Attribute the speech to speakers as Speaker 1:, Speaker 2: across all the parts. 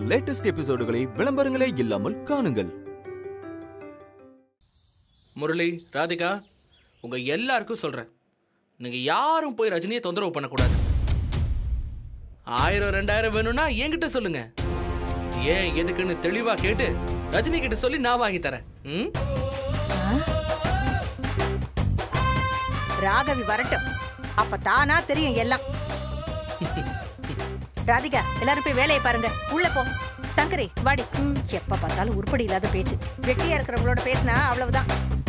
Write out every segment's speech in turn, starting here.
Speaker 1: Latest எபிசோடுகளை விளம்பரங்களே இல்லாமல் காணுங்கள்
Speaker 2: முரளி ராதிகா உங்க எல்லாருக்கும் சொல்றேன் நீங்க யாரும் போய் ரஜினியை தொந்தரவு பண்ணக்கூடாது ஆயிரம் ரெண்டாயிரம் வேணும்னா என்கிட்ட சொல்லுங்க ஏன் எதுக்குன்னு தெளிவா கேட்டு ரஜினி கிட்ட சொல்லி நான் வாங்கி தரேன் ம்?
Speaker 3: ராகவி வரட்டும் அப்ப தானா தெரியும் எல்லாம் ராதிகா எல்லாரும் போய் வேலையை பாருங்க உள்ள போ சங்கரி வாடி எப்ப பார்த்தாலும் உருப்படி இல்லாத பேச்சு வெட்டியா இருக்கிறவங்களோட பேசினா அவ்வளவுதான்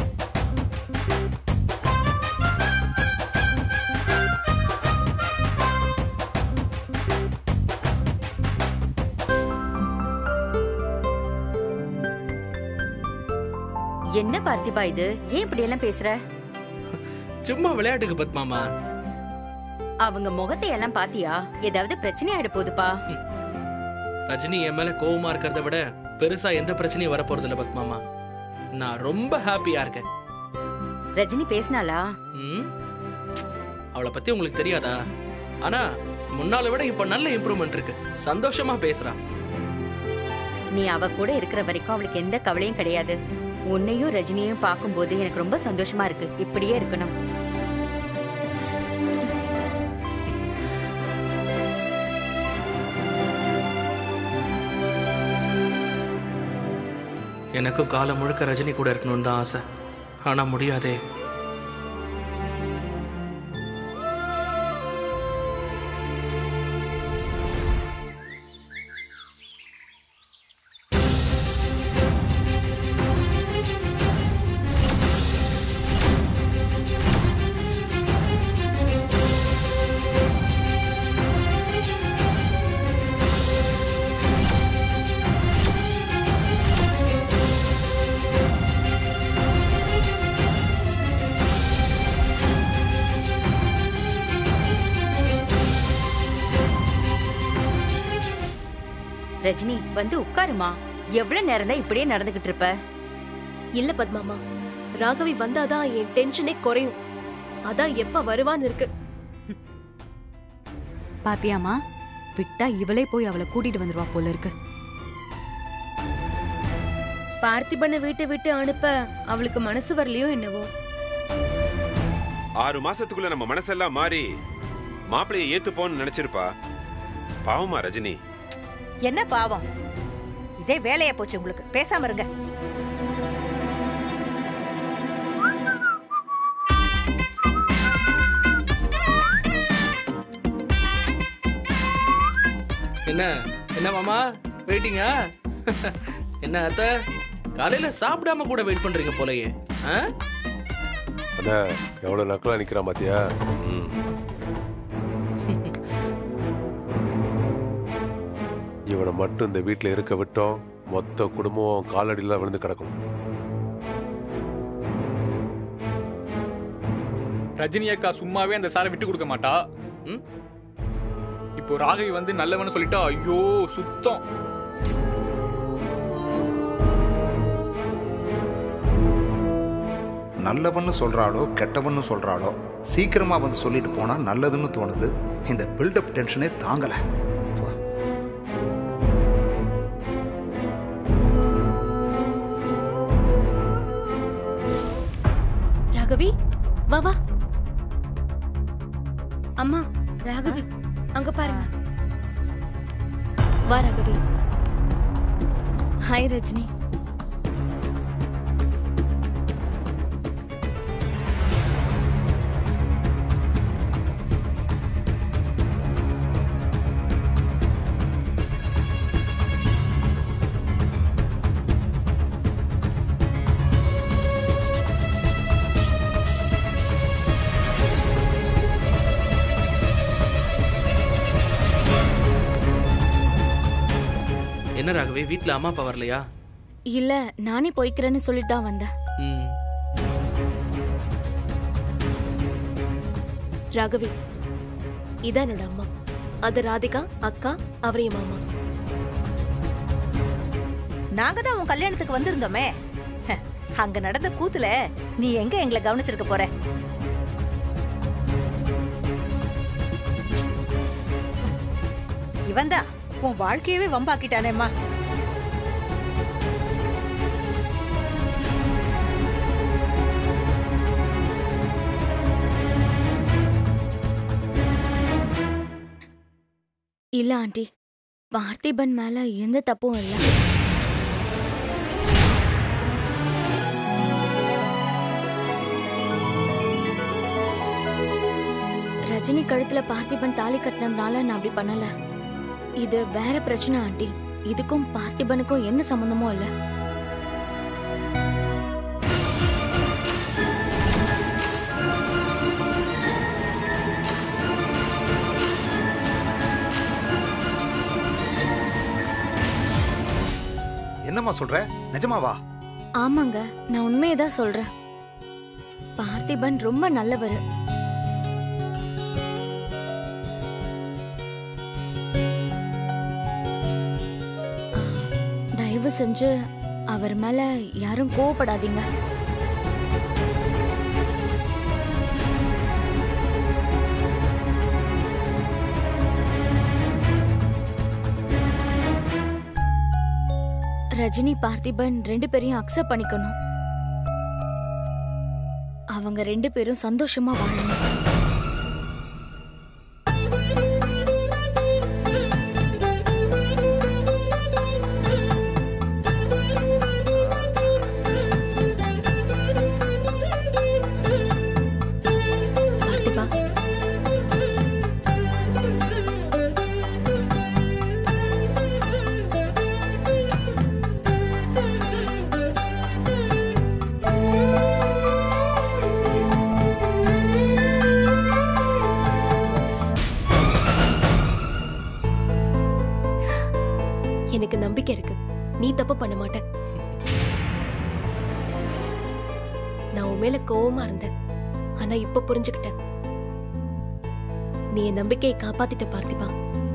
Speaker 4: என்ன பார்த்திபா இது ஏன் இப்படி எல்லாம் பேசுற
Speaker 2: சும்மா விளையாட்டுக்கு பத்மாமா
Speaker 4: அவங்க முகத்தை எல்லாம் பாத்தியா ஏதாவது பிரச்சனை ஆயிட போகுதுப்பா
Speaker 2: ரஜினி என் மேல கோவமா இருக்கிறத விட பெருசா எந்த பிரச்சனையும் வரப்போறது இல்ல பத்மாமா நான் ரொம்ப ஹாப்பியா இருக்கேன்
Speaker 4: ரஜினி பேசினாளா
Speaker 2: ம்? அவளை பத்தி உங்களுக்கு தெரியாதா ஆனா முன்னால விட இப்ப நல்ல இம்ப்ரூவ்மெண்ட் இருக்கு சந்தோஷமா பேசுறா
Speaker 4: நீ அவ கூட இருக்கிற வரைக்கும் அவளுக்கு எந்த கவலையும் கிடையாது உன்னையும் ரஜினியையும் பார்க்கும்போது எனக்கு ரொம்ப சந்தோஷமா இருக்கு இப்படியே இருக்கணும்
Speaker 2: எனக்கும் காலம் முழுக்க ரஜினி கூட இருக்கணும்னு தான் ஆசை ஆனா முடியாதே
Speaker 4: ரஜினி வந்து உட்காருமா எவ்வளவு நேரம் தான் இப்படியே நடந்துகிட்டு இருப்ப
Speaker 5: இல்ல பத்மாமா ராகவி வந்தாதான் என் டென்ஷனே குறையும் அதான் எப்ப வருவான்னு இருக்கு
Speaker 6: பாத்தியாமா விட்டா இவளே போய் அவளை கூட்டிட்டு வந்துருவா போல இருக்கு
Speaker 7: பார்த்திபனை வீட்டை விட்டு அனுப்ப அவளுக்கு மனசு வரலையோ என்னவோ
Speaker 8: ஆறு மாசத்துக்குள்ள நம்ம மனசெல்லாம் மாறி மாப்பிளைய ஏத்துப்போன்னு நினைச்சிருப்பா பாவமா ரஜினி
Speaker 3: என்ன பாவம் இதே வேலையா போச்சு உங்களுக்கு பேசாம இருங்க
Speaker 2: என்ன என்ன மாமா வெயிட்டிங்கா என்ன அத்த காலையில சாப்பிடாம கூட வெயிட் பண்றீங்க போலயே ஆ?
Speaker 9: அண்ணா எவ்வளவு நக்கலா நிக்கிறான் பாத்தியா
Speaker 8: ம்.
Speaker 9: இவனை மட்டும் இந்த வீட்டுல இருக்க விட்டோம் மொத்த குடும்பம் காலடியில விழுந்து கிடக்கணும்
Speaker 10: ரஜினி அக்கா சும்மாவே அந்த சாரை விட்டு கொடுக்க மாட்டா
Speaker 2: ம்?
Speaker 10: இப்போ ராகவி வந்து நல்லவன்னு சொல்லிட்டா ஐயோ சுத்தம்
Speaker 11: நல்லவன்னு சொல்றாளோ கெட்டவன்னு சொல்றாளோ சீக்கிரமா வந்து சொல்லிட்டு போனா நல்லதுன்னு தோணுது இந்த பில்டப் டென்ஷனே தாங்கல போ.
Speaker 5: ராகவி வா வா
Speaker 7: அம்மா ராகவி அங்க பாருங்க
Speaker 5: வா ராகவி
Speaker 6: ஹாய் ரஜினி
Speaker 2: என்ன ராகவி வீட்ல அம்மா அப்பா வரலையா
Speaker 6: இல்ல நானே போய்க்கிறேன்னு சொல்லிட்டு தான் வந்தேன்
Speaker 2: ம்.
Speaker 5: ராகவி இதான் என்னோட அம்மா அது ராதிகா அக்கா அவரைய மாமா
Speaker 3: நாங்க தான் உன் கல்யாணத்துக்கு வந்திருந்தோமே ஹ, அங்க நடந்த கூத்துல நீ எங்க எங்களை கவனிச்சிருக்க போற இவன்தான் உன் வாழ்க்கையவே வம்பாக்கிட்டானேம்மா
Speaker 7: இல்ல ஆண்டி பார்த்திபன் மேல எந்த தப்பும் இல்ல ரஜினி கழுத்துல பார்த்திபன் தாலி கட்டினதுனால நான் அப்படி பண்ணல இது வேற பிரச்சனை ஆண்டி இதுக்கும் பார்த்திபனுக்கும் எந்த சம்பந்தமும் இல்ல
Speaker 11: என்னம்மா சொல்ற நிஜமாவா
Speaker 7: ஆமாங்க நான் உண்மையை தான் சொல்றேன் பார்த்திபன் ரொம்ப நல்லவர் ஆ, தயவு செஞ்சு அவர் மேல யாரும் கோவப்படாதீங்க ரஜினி பார்த்திபன் ரெண்டு பேரையும் அக்செப்ட் பண்ணிக்கணும் அவங்க ரெண்டு பேரும் சந்தோஷமா வாழணும்
Speaker 5: பார்த்திபா எனக்கு நம்பிக்கை இருக்கு நீ தப்பு பண்ண மாட்ட நான் உன் மேல கோவமா இருந்தேன் ஆனா இப்ப புரிஞ்சுக்கிட்டேன் நீ என் நம்பிக்கையை காப்பாத்திட்ட பார்த்திபா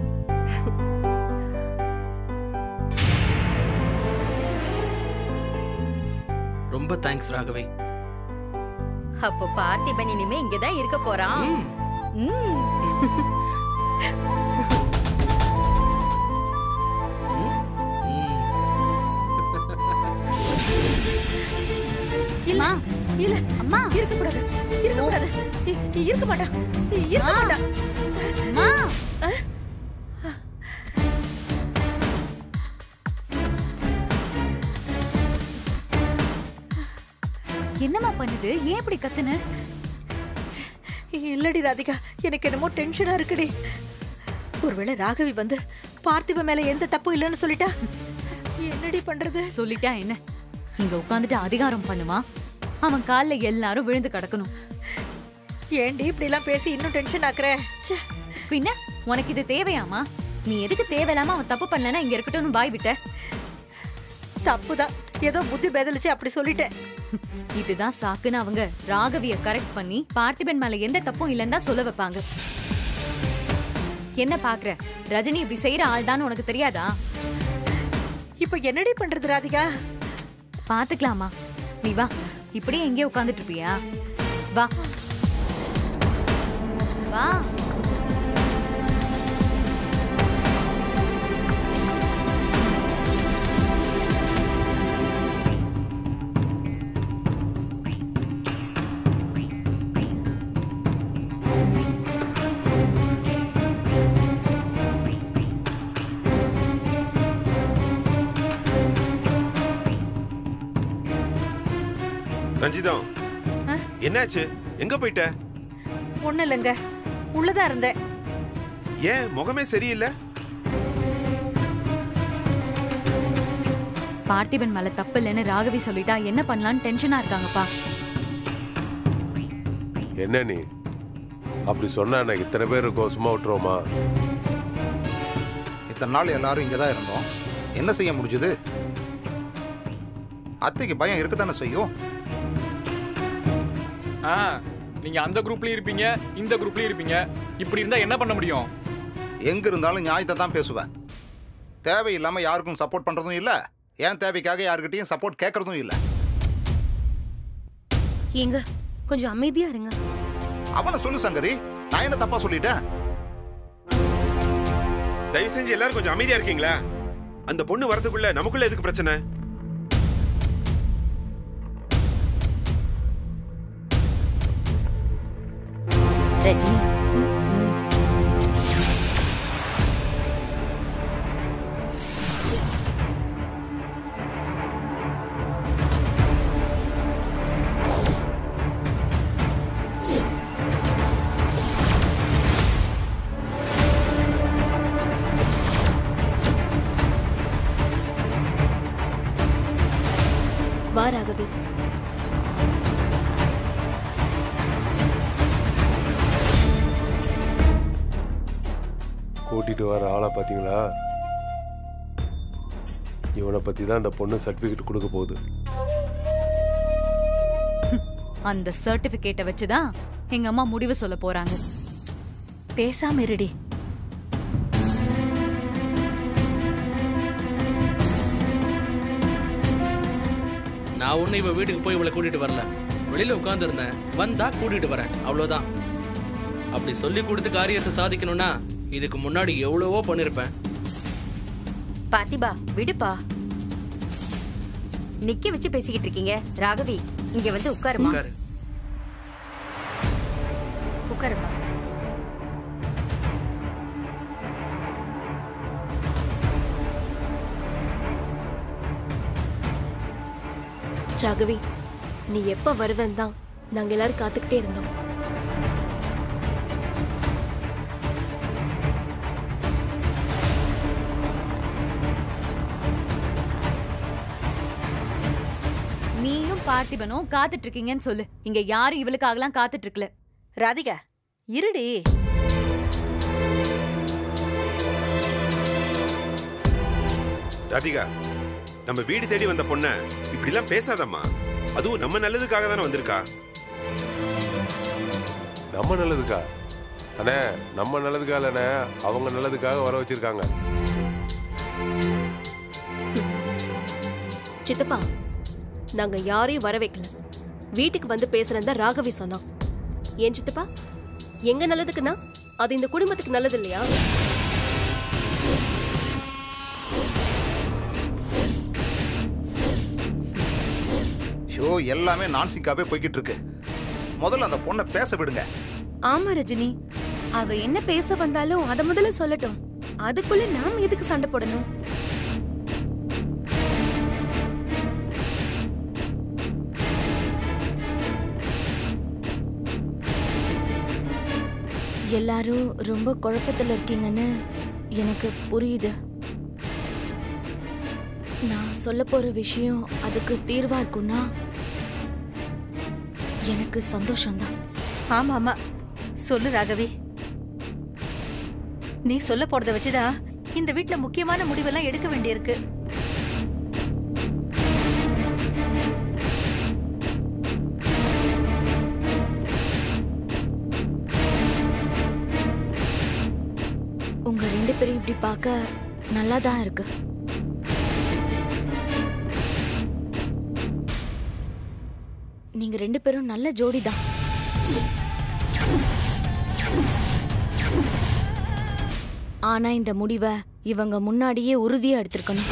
Speaker 2: ரொம்ப தேங்க்ஸ் ராகவி
Speaker 4: அப்போ பார்த்திபன் இனிமே இங்கதான் இருக்க போறான் ம்.
Speaker 3: இல்ல இல்ல அம்மா இருக்க கூடாது இருக்க கூடாது இ- இ- இருக்க மாட்டா இ- இருக்க மாட்டா
Speaker 7: அம்மா
Speaker 6: என்னம்மா பண்ணுது ஏன் இப்படி கத்துன
Speaker 3: இல்லடி ராதிகா எனக்கு என்னமோ டென்ஷனா இருக்குடி ஒருவேளை ராகவி வந்து பார்த்திப மேல எந்த தப்பும் இல்லைன்னு சொல்லிட்டா என்னடி பண்றது
Speaker 6: சொல்லிட்டா என்ன இங்க உட்காந்துட்டு அதிகாரம் பண்ணுமா அவன் கால்ல எல்லாரும் விழுந்து கிடக்கணும்
Speaker 3: ஏண்டி இப்படி எல்லாம் பேசி இன்னும் டென்ஷன் ஆக்குற ச்சே,
Speaker 6: பின்ன உனக்கு இது தேவையாமா நீ எதுக்கு தேவையில்லாம அவன் தப்பு பண்ணலன்னா இங்க இருக்கட்டும்னு பாய் விட்ட
Speaker 3: தப்புதான் ஏதோ புத்தி பேதலிச்சு அப்படி சொல்லிட்டேன்
Speaker 6: இதுதான் சாக்குன்னு அவங்க ராகவிய கரெக்ட் பண்ணி பார்த்திபன் மேல எந்த தப்பும் இல்லைன்னு தான் சொல்ல வைப்பாங்க என்ன பாக்குற ரஜினி இப்படி செய்யற ஆள் தான் உனக்கு தெரியாதா
Speaker 3: இப்ப என்னடி பண்றது ராதிகா
Speaker 6: பாத்துக்கலாமா நீ வா இப்படியே எங்கேயே உட்காந்துட்டு இருப்பியா வா வா
Speaker 8: ரஞ்சிதம்
Speaker 3: ஆ?
Speaker 8: என்னாச்சு எங்க போயிட்ட
Speaker 3: ஒண்ணு இல்லைங்க உள்ளதா இருந்தேன்
Speaker 8: ஏன் முகமே சரியில்லை
Speaker 6: பார்த்திபன் மேல தப்பு இல்லைன்னு ராகவி சொல்லிட்டா என்ன பண்ணலாம்னு டென்ஷனா இருக்காங்கப்பா
Speaker 9: என்ன நீ அப்படி சொன்னா எனக்கு இத்தனை பேர் இருக்கோம் சும்மா விட்டுருவோமா
Speaker 11: இத்தனை நாள் எல்லாரும் இங்கே தான் இருந்தோம் என்ன செய்ய முடிஞ்சது அத்தைக்கு பயம் இருக்கத்தானே செய்யும்
Speaker 10: ஆ நீங்க அந்த குரூப்லயும் இருப்பீங்க இந்த குரூப்லயும் இருப்பீங்க இப்படி இருந்தா என்ன பண்ண முடியும்
Speaker 11: எங்க இருந்தாலும் நியாயத்தை தான் பேசுவேன் தேவையில்லாம யாருக்கும் சப்போர்ட் பண்றதும் இல்ல ஏன் தேவைக்காக யாருக்கிட்டையும் சப்போர்ட் கேட்கறதும் இல்ல
Speaker 7: ஏங்க கொஞ்சம் அமைதியா இருங்க
Speaker 11: அவனை சொல்லு சங்கரி நான் என்ன தப்பா சொல்லிட்டேன்
Speaker 8: தயவு செஞ்சு எல்லாரும் கொஞ்சம் அமைதியா இருக்கீங்களா அந்த பொண்ணு வரதுக்குள்ள நமக்குள்ள எதுக்கு பிரச்சனை
Speaker 4: ரஜினி
Speaker 5: வா ராகவி
Speaker 9: கூட்டிட்டு வர ஆளை பார்த்தீங்களா இவனை பத்தி தான் அந்த பொண்ணு சர்டிஃபிகேட் கொடுக்க போகுது
Speaker 6: அந்த சர்டிபிகேட்டை வச்சுதான் எங்க அம்மா முடிவு சொல்ல போறாங்க
Speaker 3: பேசாம இருடி
Speaker 2: நான் ஒன்னும் இவ வீட்டுக்கு போய் இவளை கூட்டிட்டு வரல வெளியில உட்காந்துருந்தேன் வந்தா கூட்டிட்டு வரேன் அவ்வளவுதான் அப்படி சொல்லி கொடுத்து காரியத்தை சாதிக்கணும்னா இதுக்கு முன்னாடி எவ்வளவோ பண்ணிருப்பேன்
Speaker 4: பார்த்திபா விடுப்பா நிக்க வச்சு பேசிக்கிட்டு இருக்கீங்க ராகவி இங்க வந்து உட்காருமா
Speaker 2: உட்காரு
Speaker 3: உட்காருமா
Speaker 5: ராகவி நீ எப்ப வருவேன் தான் நாங்க எல்லாரும் காத்துக்கிட்டே இருந்தோம்
Speaker 6: நீயும் பார்த்திபனும் காத்துட்டு இருக்கீங்கன்னு சொல்லு இங்க யாரும் இவளுக்காகலாம் காத்துட்டு இருக்கல
Speaker 3: ராதிகா இருடி
Speaker 8: ராதிகா நம்ம வீடு தேடி வந்த பொண்ண இப்படிலாம் பேசாதம்மா அதுவும் நம்ம நல்லதுக்காக தானே வந்திருக்கா
Speaker 9: நம்ம நல்லதுக்கா அண்ணே நம்ம நல்லதுக்காக இல்லைண்ணே அவங்க நல்லதுக்காக வர வச்சிருக்காங்க
Speaker 5: சித்தப்பா நாங்க யாரையும் வர வைக்கல வீட்டுக்கு வந்து பேசுறதா ராகவி சொன்னான் ஏன் சித்தப்பா எங்க நல்லதுக்குன்னா அது இந்த குடும்பத்துக்கு நல்லது இல்லையா
Speaker 11: ஷோ எல்லாமே நான்சிக்காவே போய்கிட்டு இருக்கு முதல்ல அந்த பொண்ணை பேச விடுங்க
Speaker 12: ஆமா ரஜினி அவ என்ன பேச வந்தாலும் அத முதல்ல சொல்லட்டும் அதுக்குள்ள நாம எதுக்கு சண்டை போடணும்
Speaker 7: எல்லாரும் ரொம்ப குழப்பத்துல இருக்கீங்கன்னு எனக்கு புரியுது நான் சொல்ல போற விஷயம் அதுக்கு தீர்வா இருக்கும்னா எனக்கு சந்தோஷம்தான்
Speaker 3: ஆமா ஆமா சொல்லு ராகவி நீ சொல்ல போறத வச்சுதான் இந்த வீட்ல முக்கியமான முடிவெல்லாம் எடுக்க வேண்டியிருக்கு
Speaker 7: உங்க ரெண்டு பேரும் இப்படி பார்க்க நல்லா தான் இருக்கு நீங்க ரெண்டு பேரும் நல்ல ஜோடி தான் ஆனா இந்த முடிவை இவங்க முன்னாடியே உறுதியா எடுத்திருக்கணும்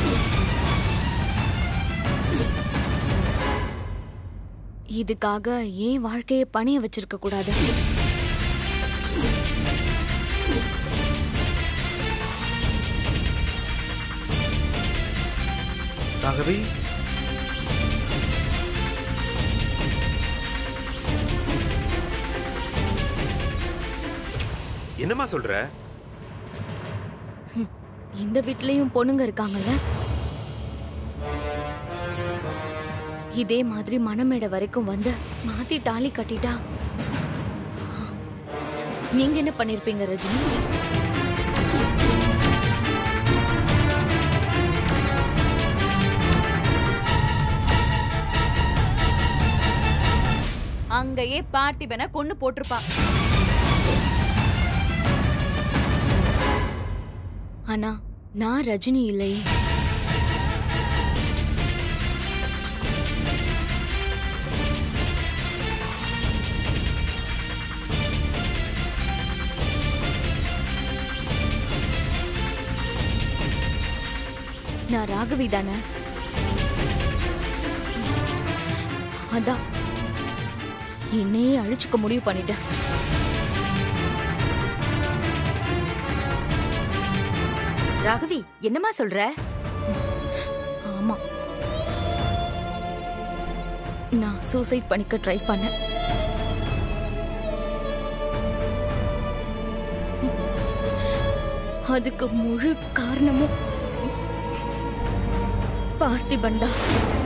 Speaker 7: இதுக்காக ஏன் வாழ்க்கையை பணிய வச்சிருக்க கூடாது
Speaker 2: ராகவி
Speaker 8: என்னம்மா சொல்ற
Speaker 7: இந்த வீட்லயும் பொண்ணுங்க இருக்காங்கல்ல இதே மாதிரி மணமேடை வரைக்கும் வந்து மாத்தி தாலி கட்டிட்டா நீங்க என்ன பண்ணிருப்பீங்க ரஜினி
Speaker 6: அங்கேயே பார்த்திபனை கொன்னு போட்டிருப்பா
Speaker 7: ஆனா நான் ரஜினி இல்லையே நான் ராகவி தானே அதான் என்னையே அழிச்சுக்க முடிவு பண்ணிட்டேன்
Speaker 4: ராகவி என்னம்மா சொல்ற
Speaker 7: ஆமா நான் சூசைட் பண்ணிக்க ட்ரை பண்ணேன் அதுக்கு முழு காரணமும் பார்த்திபன் தான்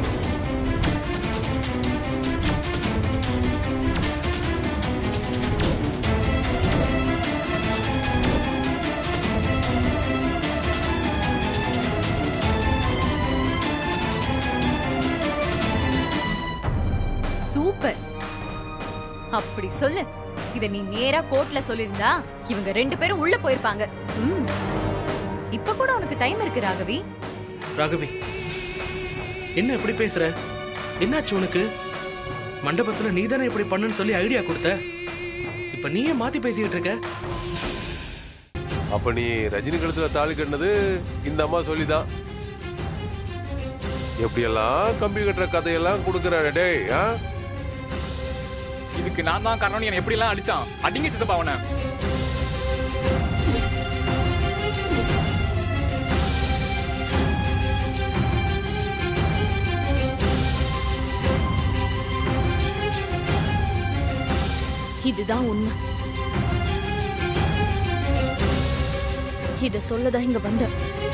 Speaker 6: சூப்பர் அப்படி சொல்லு இத நீ நேரா கோர்ட்ல சொல்லிருந்தா இவங்க ரெண்டு பேரும் உள்ள போயிருப்பாங்க ம். இப்ப கூட உனக்கு டைம் இருக்கு ராகவி
Speaker 2: ராகவி என்ன இப்படி பேசுற என்னாச்சு உனக்கு மண்டபத்துல நீ தானே இப்படி பண்ணுன்னு சொல்லி ஐடியா கொடுத்த இப்ப நீயே மாத்தி பேசிக்கிட்டு இருக்க
Speaker 9: அப்ப நீ ரஜினி கழுத்துல தாலி கட்டினது இந்த அம்மா சொல்லிதான் எப்படியெல்லாம் கம்பி கட்டுற கதையெல்லாம் கொடுக்குறாரு டேய் ஆ
Speaker 10: இதுக்கு நான் தான் காரணம் என்னை எப்படி எல்லாம் அடிச்சான் அடிங்க சித்தப்பா அவனை
Speaker 7: இதுதான் உண்மை இத சொல்லதான் இங்க வந்த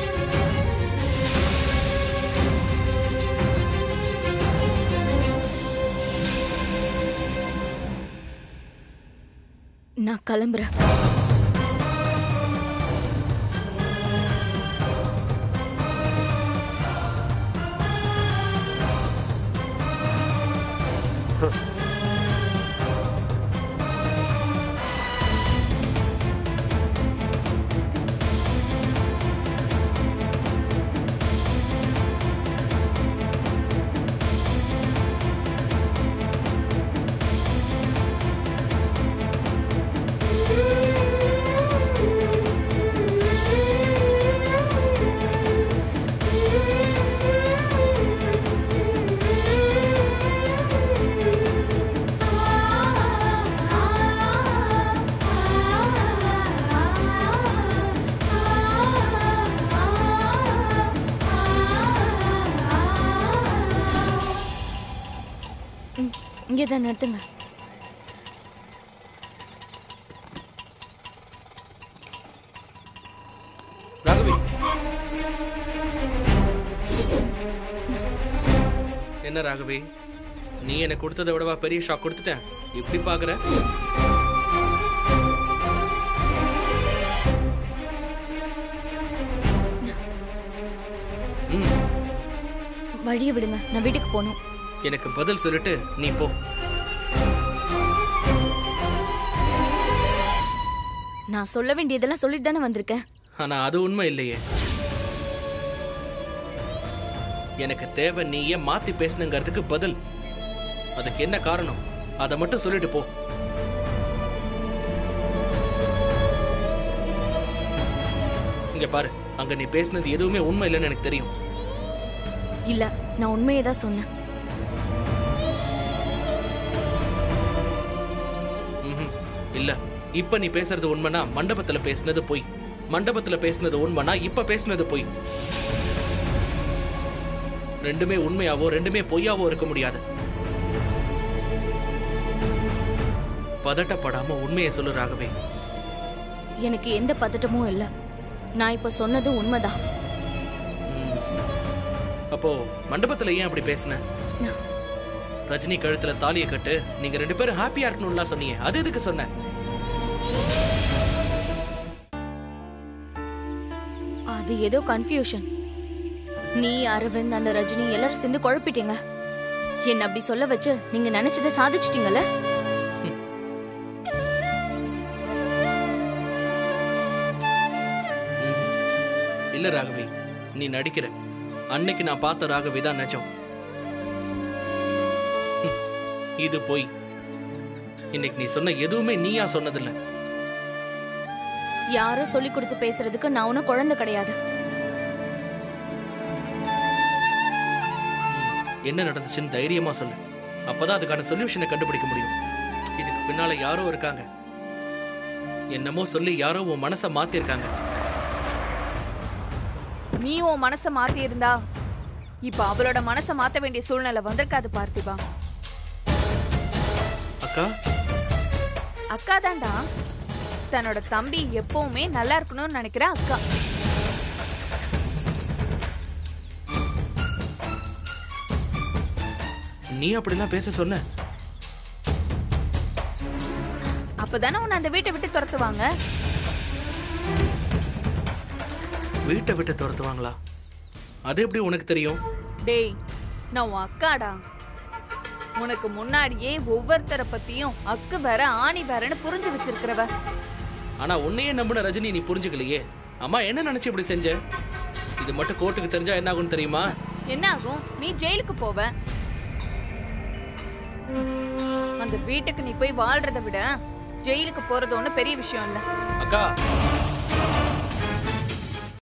Speaker 7: நான் கிளம்புறேன் இங்கே தான் நிறுத்துங்க
Speaker 2: ராகவி என்ன ராகவி நீ எனக்கு கொடுத்ததை விடவா பெரிய ஷாக் கொடுத்துட்டேன் இப்படி பாக்குற ம்
Speaker 7: வழியை விடுங்க நான் வீட்டுக்கு போகணும்
Speaker 2: எனக்கு பதில் சொல்லிட்டு நீ போ
Speaker 7: நான் சொல்ல வேண்டியதெல்லாம் சொல்லிட்டு தானே வந்திருக்கேன்
Speaker 2: ஆனா அது உண்மை இல்லையே எனக்கு தேவை நீயே மாத்தி பேசணுங்கிறதுக்கு பதில் அதுக்கு என்ன காரணம் அதை மட்டும் சொல்லிட்டு போ இங்க பாரு அங்க நீ பேசுனது எதுவுமே உண்மை இல்லைன்னு எனக்கு தெரியும்
Speaker 7: இல்ல நான் உண்மையை தான் சொன்னேன்
Speaker 2: ம்ஹும். இல்ல இப்ப நீ பேசுறது உண்மைனா மண்டபத்துல பேசுனது பொய் மண்டபத்துல பேசுனது உண்மைனா இப்ப பேசுனது பொய் ரெண்டுமே உண்மையாவோ ரெண்டுமே பொய்யாவோ இருக்க முடியாது பதட்டப்படாம உண்மையை சொல்லு ராகவே
Speaker 7: எனக்கு எந்த பதட்டமும் இல்ல நான் இப்ப சொன்னது உண்மைதான்
Speaker 2: அப்போ மண்டபத்துல ஏன் அப்படி பேசுன ரஜினி கழுத்துல தாலியை கட்டு நீங்க ரெண்டு பேரும் ஹாப்பியா இருக்கணும்லாம் சொன்னீங்க அது எதுக்கு சொன்ன
Speaker 7: அது ஏதோ கன்ஃபியூஷன் நீ அரவிந்த் அந்த ரஜினி எல்லாரும் சேர்ந்து குழப்பிட்டீங்க என்ன அப்படி சொல்ல வச்சு நீங்க நினைச்சதை சாதிச்சிட்டீங்கல்ல
Speaker 2: இல்ல ராகவி நீ நடிக்கிற அன்னைக்கு நான் பார்த்த ராகவி தான் நிஜம் ஹம், இது பொய் இன்னைக்கு நீ சொன்ன எதுவுமே நீயா சொன்னதில்ல
Speaker 7: யாரோ சொல்லி கொடுத்து பேசுறதுக்கு நான் ஒன்னும் குழந்தை கிடையாது
Speaker 2: என்ன நடந்துச்சுன்னு தைரியமா சொல்லு அப்பதான் அதுக்கான சொல்யூஷனை கண்டுபிடிக்க முடியும் இதுக்கு பின்னால யாரோ இருக்காங்க என்னமோ சொல்லி யாரோ உன் மனசை மாத்திருக்காங்க
Speaker 6: நீ உன் மனசை மாத்தி இருந்தா இப்ப அவளோட மனசை மாத்த வேண்டிய சூழ்நிலை வந்திருக்காது பார்த்திபா
Speaker 2: அக்கா
Speaker 6: அக்கா தான்டா தன்னோட தம்பி எப்பவுமே நல்லா இருக்கணும்னு நினைக்கிற அக்கா
Speaker 2: நீ அப்படிலாம் பேச சொன்ன
Speaker 6: அப்பதானே உன்னை அந்த வீட்டை விட்டு துரத்துவாங்க
Speaker 2: வீட்டை விட்டு துரத்துவாங்களா அது எப்படி உனக்கு தெரியும்
Speaker 6: டேய் நான் உன் அக்காடா உனக்கு முன்னாடியே ஒவ்வொருத்தரை பத்தியும் அக்கு வேற ஆணி வேறன்னு புரிஞ்சு வச்சிருக்கிறவ
Speaker 2: ஆனா உன்னையே நம்பின ரஜினி நீ புரிஞ்சுக்கலையே அம்மா என்ன நினைச்சு இப்படி செஞ்ச இது மட்டும் கோர்ட்டுக்கு தெரிஞ்சா என்ன ஆகும்னு தெரியுமா
Speaker 6: என்ன ஆகும் நீ ஜெயிலுக்கு போவ அந்த வீட்டுக்கு நீ போய் வாழ்றதை விட ஜெயிலுக்கு போறது ஒண்ணு பெரிய விஷயம் இல்ல
Speaker 2: அக்கா